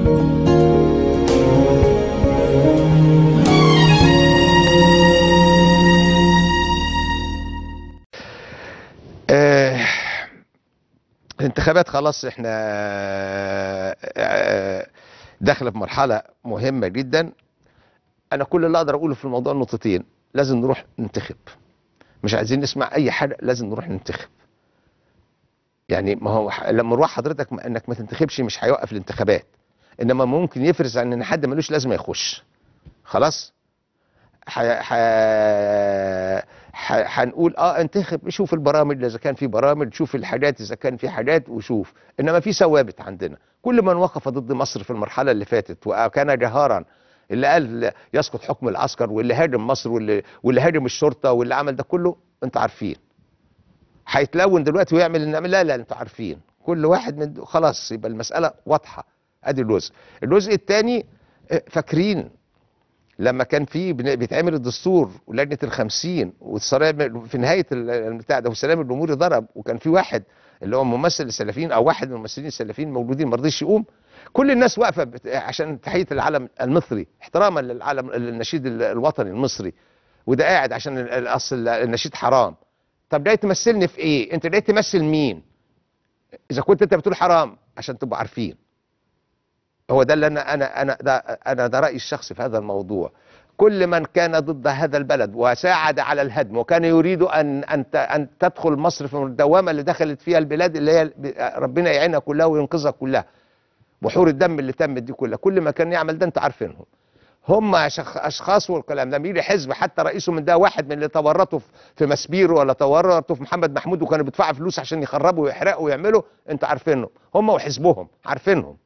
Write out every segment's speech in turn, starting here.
آه، الانتخابات خلاص احنا آه، آه، داخله في مرحله مهمه جدا انا كل اللي اقدر اقوله في الموضوع نقطتين لازم نروح ننتخب مش عايزين نسمع اي حاجه لازم نروح ننتخب يعني ما هو ح- لما نروح حضرتك م- انك ما تنتخبش مش هيوقف الانتخابات انما ممكن يفرز عن ان حد ملوش لازمه يخش خلاص ح... ح... ح... هنقول اه انتخب شوف البرامج اذا كان في برامج شوف الحاجات اذا كان في حاجات وشوف انما في ثوابت عندنا كل من وقف ضد مصر في المرحله اللي فاتت وكان جهارا اللي قال يسقط حكم العسكر واللي هاجم مصر واللي واللي هاجم الشرطه واللي عمل ده كله انتوا عارفين هيتلون دلوقتي ويعمل ان لا لا انتوا عارفين كل واحد من دول- خلاص يبقى المساله واضحه ادي الجزء الجزء الثاني فاكرين لما كان في بن- بيتعمل الدستور ولجنه الخمسين والسلام في نهايه ال- البتاع ده والسلام الجمهوري ضرب وكان في واحد اللي هو ممثل السلفيين او واحد من الممثلين السلفيين موجودين ما رضيش يقوم كل الناس واقفه بت- عشان تحيه العلم المصري احتراما للعلم للنشيد ال- الوطني المصري وده قاعد عشان ال- الاصل النشيد حرام طب جاي تمثلني في ايه انت جاي تمثل مين اذا كنت انت بتقول حرام عشان تبقوا عارفين هو ده اللي انا انا انا ده انا ده رايي الشخصي في هذا الموضوع كل من كان ضد هذا البلد وساعد على الهدم وكان يريد ان ان ت- ان تدخل مصر في الدوامه اللي دخلت فيها البلاد اللي هي ربنا يعينها كلها وينقذها كلها بحور الدم اللي تمت دي كلها كل ما كان يعمل ده انتوا عارفينهم هم شخ- اشخاص والكلام ده يجي حزب حتى رئيسه من ده واحد من اللي تورطوا في- في مسبير ولا تورطوا في محمد محمود وكانوا بيدفعوا فلوس عشان يخربوا ويحرقوا ويعملوا انتوا عارفينهم هم وحزبهم عارفينهم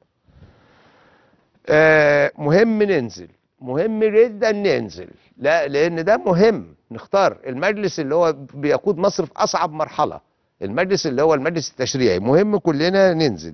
آه، مهم ننزل مهم جدا ننزل لا لان ده مهم نختار المجلس اللي هو بيقود مصر في اصعب مرحله المجلس اللي هو المجلس التشريعي مهم كلنا ننزل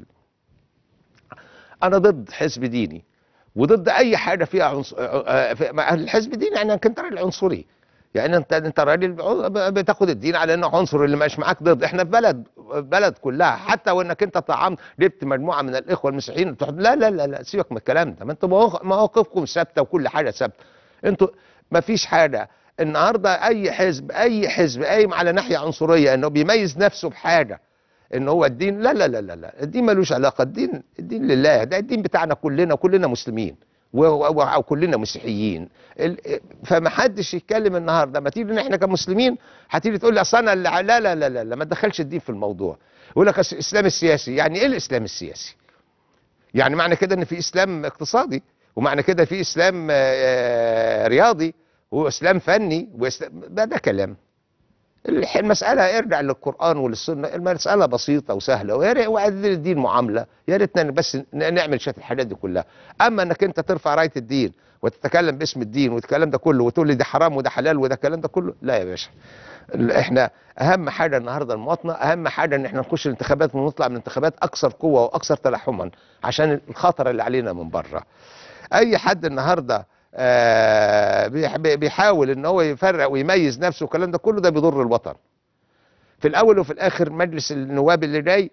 انا ضد حزب ديني وضد اي حاجه فيها عنصر الحزب الديني يعني انك انت راجل عنصري يعني انت انت راجل بتاخد الدين على انه عنصر اللي مش معاك ضد احنا في بلد بلد كلها حتى وانك انت طعمت جبت مجموعه من الاخوه المسيحيين بتوع- لا لا لا لا سيبك من الكلام ده ما انتوا مواق- مواقفكم ثابته وكل حاجه ثابته انتوا ما فيش حاجه النهارده اي حزب اي حزب قايم على ناحيه عنصريه انه بيميز نفسه بحاجه ان هو الدين لا لا لا لا, لا. الدين ملوش علاقه الدين الدين لله ده الدين بتاعنا كلنا كلنا مسلمين و- و- وكلنا مسيحيين ال- فما حدش يتكلم النهارده ما تيجي ان احنا كمسلمين هتيجي تقول لي اصل انا اللي ع- لا لا لا لا, لا ما تدخلش الدين في الموضوع يقول لك أصل الاسلام السياسي يعني ايه الاسلام السياسي يعني معنى كده ان في اسلام اقتصادي ومعنى كده في اسلام آه، آه، رياضي واسلام فني وإسلام ده, ده كلام الح- المسألة ارجع للقرآن وللسنة المسألة بسيطة وسهلة ويا ريت وعدل الدين معاملة يا ريتنا بس ن- نعمل شوية الحاجات دي كلها أما إنك أنت ترفع راية الدين وتتكلم باسم الدين والكلام ده كله وتقول لي ده حرام وده حلال وده الكلام ده كله لا يا باشا ال- احنا اهم حاجه النهارده المواطنه اهم حاجه ان احنا نخش الانتخابات ونطلع من الانتخابات اكثر قوه واكثر تلاحما عشان الخطر اللي علينا من بره اي حد النهارده آه، بيح- بيحاول ان هو يفرق ويميز نفسه والكلام ده كله ده بيضر الوطن في الاول وفي الاخر مجلس النواب اللي جاي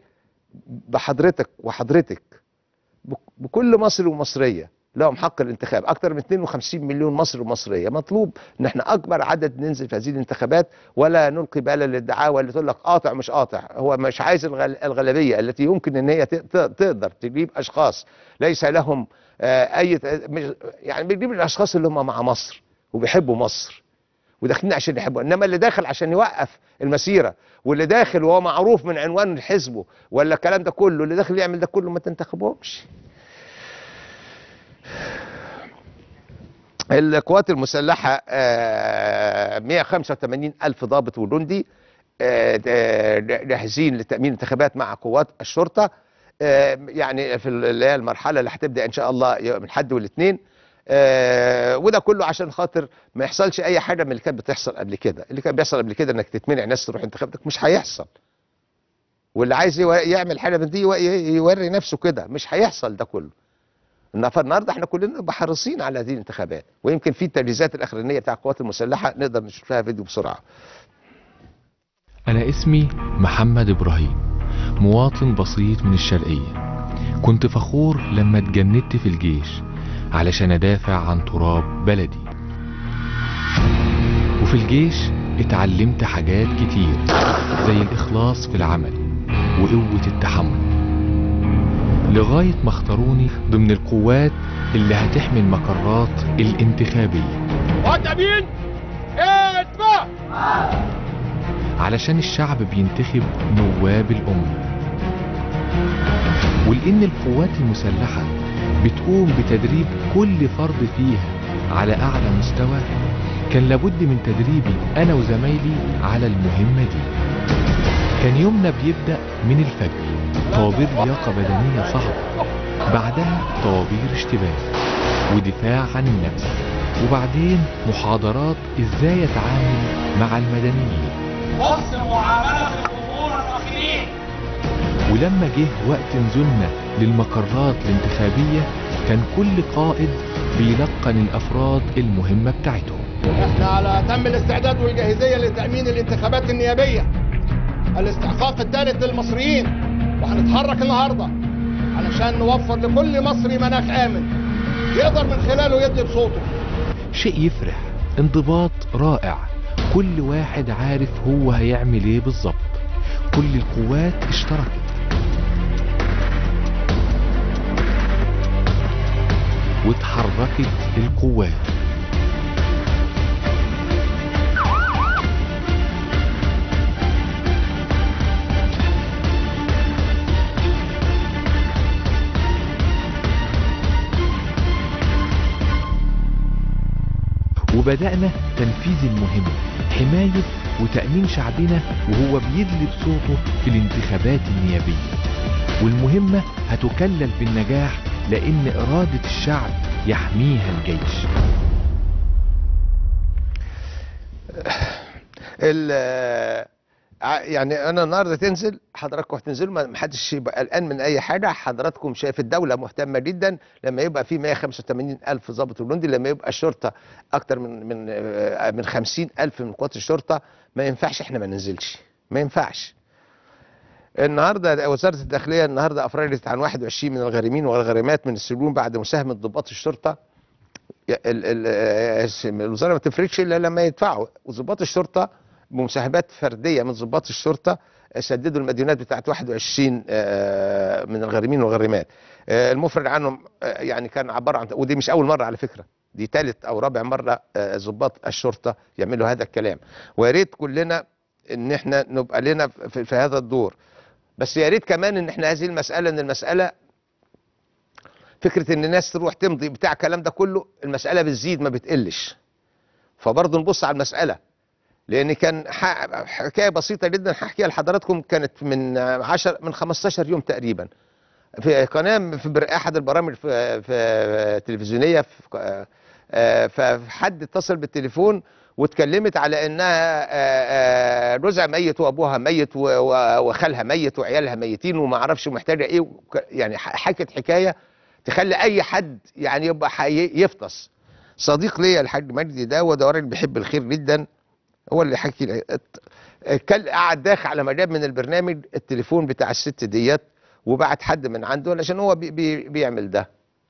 بحضرتك وحضرتك بك- بكل مصري ومصريه لهم حق الانتخاب اكثر من 52 مليون مصري ومصريه مطلوب ان احنا اكبر عدد ننزل في هذه الانتخابات ولا نلقي بالا للدعاوى اللي تقول لك قاطع مش قاطع هو مش عايز الغل- الغالبيه التي يمكن ان هي ت- ت- تقدر تجيب اشخاص ليس لهم آه، اي ت- مش- يعني بتجيب الاشخاص اللي هم مع مصر وبيحبوا مصر وداخلين عشان يحبوا انما اللي داخل عشان يوقف المسيره واللي داخل وهو معروف من عنوان حزبه ولا الكلام ده كله اللي داخل يعمل ده كله ما تنتخبهمش القوات المسلحة آه، 185 ألف ضابط وجندي آه، د- جاهزين لتأمين انتخابات مع قوات الشرطة آه، يعني في ال- اللي هي المرحلة اللي هتبدأ إن شاء الله يوم الحد والاثنين آه، وده كله عشان خاطر ما يحصلش أي حاجة من اللي كانت بتحصل قبل كده اللي كان بيحصل قبل كده إنك تتمنع ناس تروح انتخاباتك مش هيحصل واللي عايز يو- يعمل حاجة من دي يو- يوري نفسه كده مش هيحصل ده كله إن فالنهارده احنا كلنا نبقى حريصين على هذه الانتخابات ويمكن في التجهيزات الاخرانيه بتاع القوات المسلحه نقدر نشوف لها فيديو بسرعه أنا اسمي محمد إبراهيم مواطن بسيط من الشرقية كنت فخور لما اتجندت في الجيش علشان ادافع عن تراب بلدي وفي الجيش اتعلمت حاجات كتير زي الاخلاص في العمل وقوة التحمل لغاية ما اختاروني ضمن القوات اللي هتحمي المقرات الانتخابية مين؟ اتبع علشان الشعب بينتخب نواب الأمة ولأن القوات المسلحة بتقوم بتدريب كل فرد فيها على أعلى مستوى كان لابد من تدريبي أنا وزمايلي على المهمة دي كان يومنا بيبدأ من الفجر طوابير لياقة بدنية صعبة بعدها طوابير اشتباك ودفاع عن النفس وبعدين محاضرات ازاي اتعامل مع المدنيين بص معاملة الجمهور الأخيرين ولما جه وقت نزولنا للمقرات الانتخابية كان كل قائد بيلقن الأفراد المهمة بتاعتهم احنا على تم الاستعداد والجاهزية لتأمين الانتخابات النيابية الاستحقاق الثالث للمصريين وهنتحرك النهاردة علشان نوفر لكل مصري مناخ آمن يقدر من خلاله يدي بصوته شيء يفرح انضباط رائع كل واحد عارف هو هيعمل ايه بالظبط كل القوات اشتركت واتحركت القوات وبدأنا تنفيذ المهمة حماية وتأمين شعبنا وهو بيدلي بصوته في الانتخابات النيابية والمهمة هتكلل بالنجاح لأن إرادة الشعب يحميها الجيش ال- ع- يعني انا النهارده تنزل حضراتكم هتنزلوا ما ما حدش يبقى قلقان من اي حاجه حضراتكم شايف الدوله مهتمه جدا لما يبقى في 185 الف ضابط وجندي لما يبقى الشرطه اكتر من من آه، من 50 الف من قوات الشرطه ما ينفعش احنا ما ننزلش ما ينفعش النهارده وزاره الداخليه النهارده افرجت عن 21 من الغارمين والغارمات من السجون بعد مساهمه ضباط الشرطه ال- ال- آه، الوزاره ما تفرقش الا لما يدفعوا وضباط الشرطه بمساهمات فرديه من ضباط الشرطه آه، سددوا المديونات بتاعت 21 آه، من الغارمين والغارمات آه، المفرج عنهم آه، يعني كان عباره عن ودي مش اول مره على فكره دي ثالث او رابع مره آه، ضباط الشرطه يعملوا هذا الكلام ويا ريت كلنا ان احنا نبقى لنا في, في هذا الدور بس يا ريت كمان ان احنا هذه المساله ان المساله فكره ان الناس تروح تمضي بتاع الكلام ده كله المساله بتزيد ما بتقلش فبرضه نبص على المساله لان كان ح- حكايه بسيطه جدا هحكيها لحضراتكم كانت من 10 من 15 يوم تقريبا في قناه في بر- احد البرامج في, في تلفزيونيه في آه، فحد اتصل بالتليفون واتكلمت على انها آه، آه، جوزها ميت وابوها ميت و- و- وخالها ميت وعيالها ميتين وما اعرفش محتاجه ايه وك- يعني ح- حكت حكايه تخلي اي حد يعني يبقى حي- يفطس صديق ليا الحاج مجدي ده وده راجل بيحب الخير جدا هو اللي حكي لي ات- كان قعد داخل على مجال من البرنامج التليفون بتاع الست ديت وبعت حد من عنده علشان هو بي بي بيعمل ده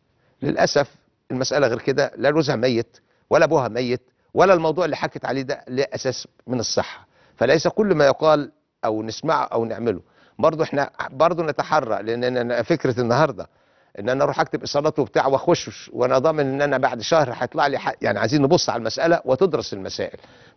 للاسف المساله غير كده لا جوزها ميت ولا ابوها ميت ولا الموضوع اللي حكت عليه ده له اساس من الصحه فليس كل ما يقال او نسمعه او نعمله برضه احنا برضه نتحرى لان أنا فكره النهارده ان انا اروح اكتب اصالات وبتاع واخش وانا ضامن ان انا بعد شهر هيطلع لي حق يعني عايزين نبص على المساله وتدرس المسائل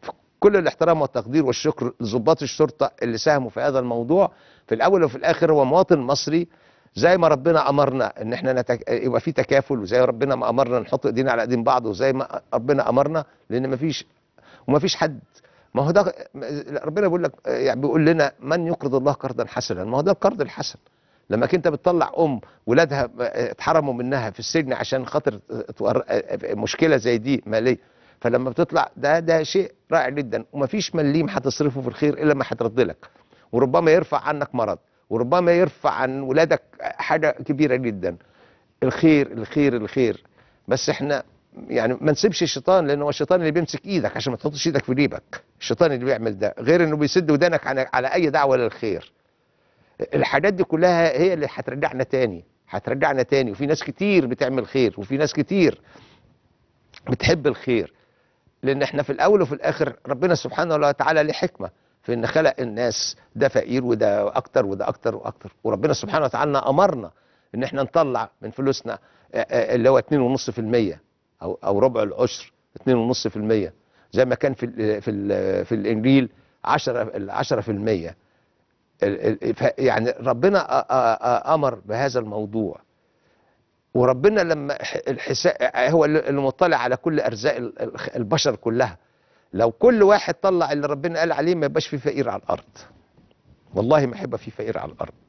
كل الاحترام والتقدير والشكر لضباط الشرطه اللي ساهموا في هذا الموضوع في الاول وفي الاخر هو مواطن مصري زي ما ربنا امرنا ان احنا نتك... يبقى في تكافل وزي ربنا ما امرنا نحط ايدينا على ايدين بعض وزي ما ربنا امرنا لان ما فيش وما فيش حد ما هو ده ربنا بيقول لك يعني بيقول لنا من يقرض الله قرضا حسنا ما هو ده القرض الحسن لما انت بتطلع ام ولادها اتحرموا منها في السجن عشان خاطر تور- مشكله زي دي ماليه فلما بتطلع ده ده شيء رائع جدا ومفيش مليم هتصرفه في الخير الا ما هيترد لك وربما يرفع عنك مرض وربما يرفع عن ولادك حاجه كبيره جدا الخير الخير الخير بس احنا يعني ما نسيبش الشيطان لان هو الشيطان اللي بيمسك ايدك عشان ما تحطش ايدك في جيبك الشيطان اللي بيعمل ده غير انه بيسد ودانك على, على اي دعوه للخير الحاجات دي كلها هي اللي هترجعنا تاني هترجعنا تاني وفي ناس كتير بتعمل خير وفي ناس كتير بتحب الخير لان احنا في الاول وفي الاخر ربنا سبحانه وتعالى له حكمه في ان خلق الناس ده فقير وده اكتر وده اكتر واكتر وربنا سبحانه وتعالى امرنا ان احنا نطلع من فلوسنا آه، آه، اللي هو 2.5% او او ربع العشر 2.5% زي ما كان في ال في ال في الانجيل 10 ال 10% ال- ال- ف- يعني ربنا آ- آ- آ- امر بهذا الموضوع وربنا لما الحساب هو اللي اللي مطلع على كل ارزاق ال- ال- البشر كلها لو كل واحد طلع اللي ربنا قال عليه ما يبقاش في فقير على الارض والله ما هيبقى في فقير على الارض